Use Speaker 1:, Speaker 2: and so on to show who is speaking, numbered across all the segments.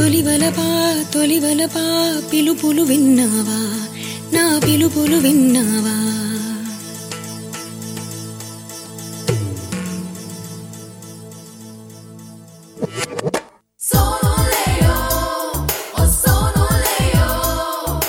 Speaker 1: తొలివలపా తొలివలపా పిలుపులు విన్నావా నా పిలుపులు విన్నావా
Speaker 2: Sono Leo, oh sono Leo.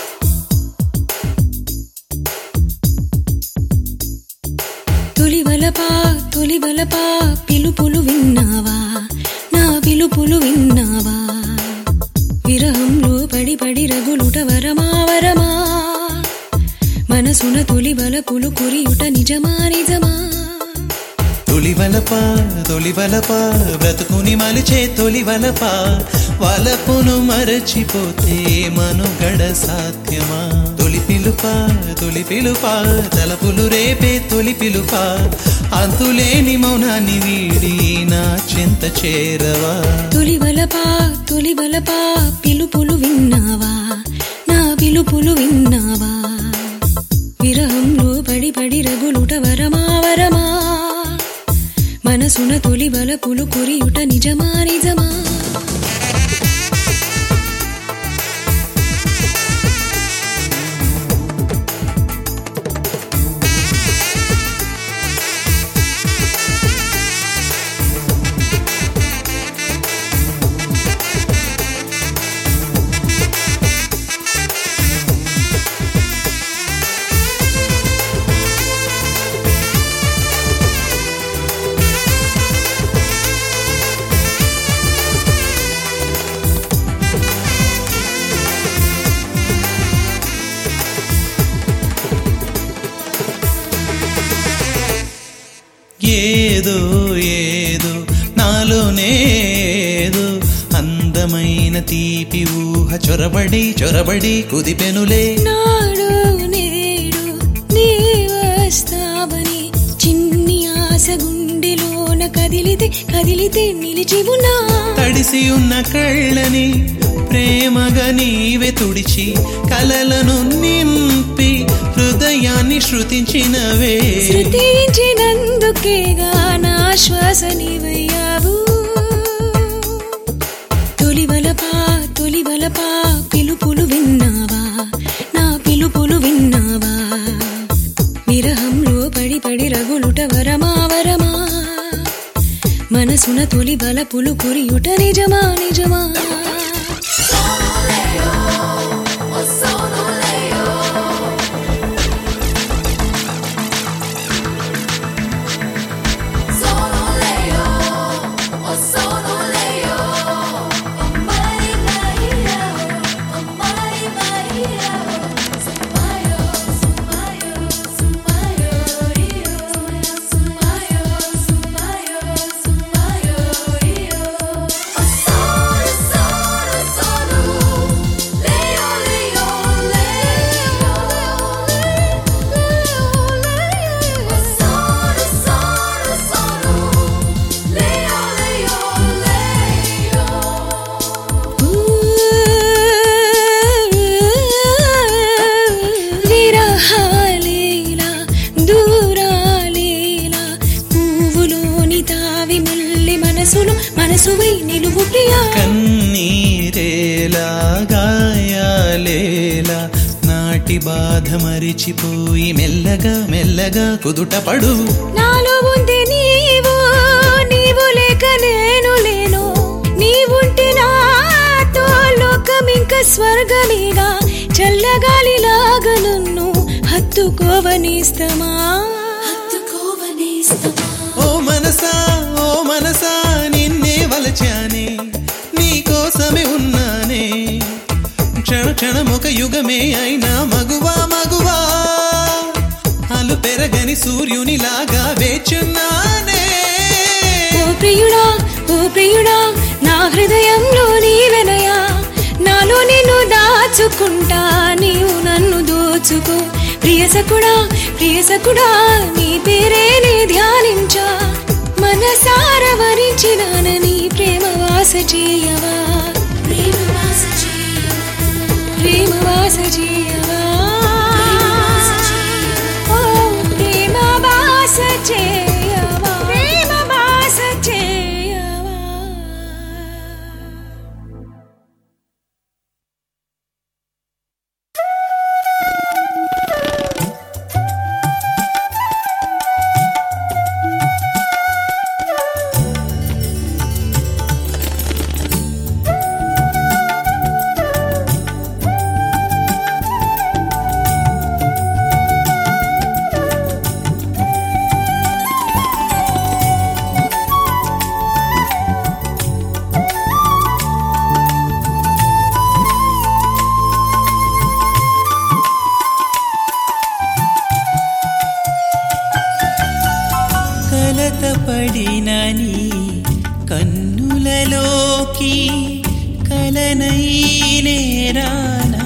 Speaker 1: తొలివలపా తొలివలపా పిలుపులు విన్నావా నా పిలుపులు విన్నావా విరహంలో పడి పడి రగులుట వరమా వరమా మనసున తొలివలపులు కురియుట నిజమా నిజమా
Speaker 3: తొలివలప తొలివలప బ్రతుకుని మలిచే తొలివలప వలపును మరచిపోతే మనుగడ సాధ్యమా తొలి పిలుప తొలి పిలుప తలపులు రేపే తొలి పిలుప అంతులేని మౌనాన్ని వీడి నా చింత చేరవా
Speaker 1: తొలివలపా తొలివలపా పిలుపులు విన్నావా నా పిలుపులు విన్నావా విరహంలో పడి పడి రగులుట వరమా వరమా మనసున తొలివలపులు కురియుట నిజమా నిజమా
Speaker 3: ఏదో ఏదో నాలోనేదో అందమైన తీపి ఊహ చొరబడి చొరబడి కుదిపెనులే
Speaker 1: నాడు నేడు నీ వస్తావని చిన్ని ఆశ గుండెలోన కదిలితే కదిలితే నిలిచి ఉన్నా
Speaker 3: తడిసి ఉన్న కళ్ళని ప్రేమగా నీవే తుడిచి కలలను నింపి హృదయాన్ని శృతించినవే
Speaker 1: శృతించినందుకేగా నా శ్వాస నీవయ్యావు తొలివలపా తొలివలపా పిలుపులు విన్నావా నా పిలుపులు విన్నావా విరహంలో పడి పడి రగులుట వరమా వరమా మనసున తొలి బలపులు కురియుట నిజమా నిజమా
Speaker 2: Sono Leo, oh sono Leo. Sono Leo, oh sono Leo. Oh Mari Maria, oh Mari Maria. Sumayo, sumayo, sumayo, rio. Sumayo, sumayo, sumayo, rio. Oh sono, sono, sono. Leo, Leo, Leo. Oh sono, sono, sono. Leo, Leo, Leo.
Speaker 1: విరహాలేలా దూరాలేలా పువ్వులోని తావి మల్లి మనసులు మనసువై నిలువు ప్రియా
Speaker 3: కన్నీరేలా గాయాలేలా నాటి బాధ మరిచిపోయి మెల్లగా మెల్లగా కుదుటపడు
Speaker 1: నాలో ఉంది నీవు నీవు లేక నేను లేను నీవుంటే నాతో లోకమింక స్వర్గమేగా చల్లగాలిలాగా నన్ను హత్తుకోవనిస్తమా హత్తుకోవనిస్తమా
Speaker 3: ఓ మనసా ఓ మనసా నిన్నే వలచానే నీ కోసమే ఉన్నానే క్షణ క్షణం ఒక యుగమే అయినా మగువా మగువా అలు పెరగని సూర్యునిలాగా వేచున్నానే
Speaker 1: ఓ ప్రియుడా ఓ ప్రియుడా నా హృదయంలో నీవెనయా నాలో నిన్ను దాచుకుంటా నీవు నన్ను దోచుకో ప్రియసకుడా ప్రియసకుడా నీ పేరే నే ధ్యానించా మనసార వరించినానని ప్రేమ వాస చేయవా ప్రేమ వాస చేయవా ప్రేమ వాస చేయవా ఓ ప్రేమ వాస చేయవా
Speaker 4: కలత పడిన నీ కన్నులలోకి కలనైనేరానా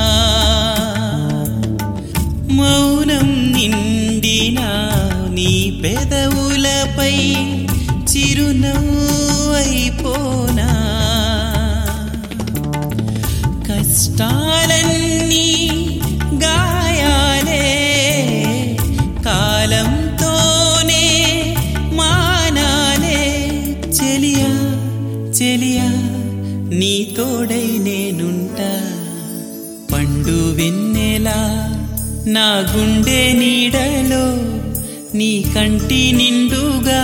Speaker 4: మౌనం నిండిన నీ పెదవులపై చిరునవ్వైపోనా కష్టాలన్నీ గాయాలే కాలంతోనే మానాలే చెలియా చెలియా నీ తోడై నేనుంటా పండు వెన్నెలా నా గుండె నీడలో నీ కంటి నిండుగా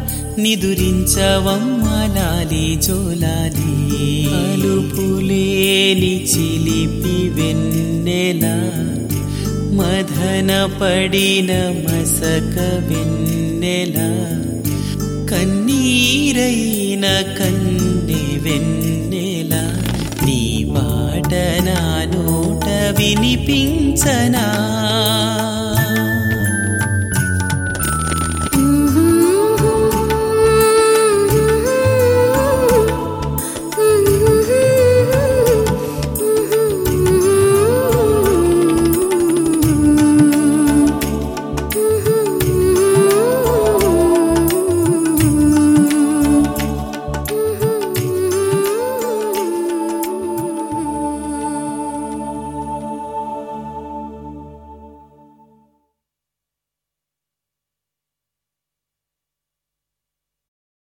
Speaker 4: నిదురించవమ్మలాలి జోలాలి అలుపులేని చిలిపి వెన్నెలా మదన పడిన మసక వెన్నెలా కన్నీరైన కన్నె వెన్నెలా నీ పాట నా నోట వినిపించనా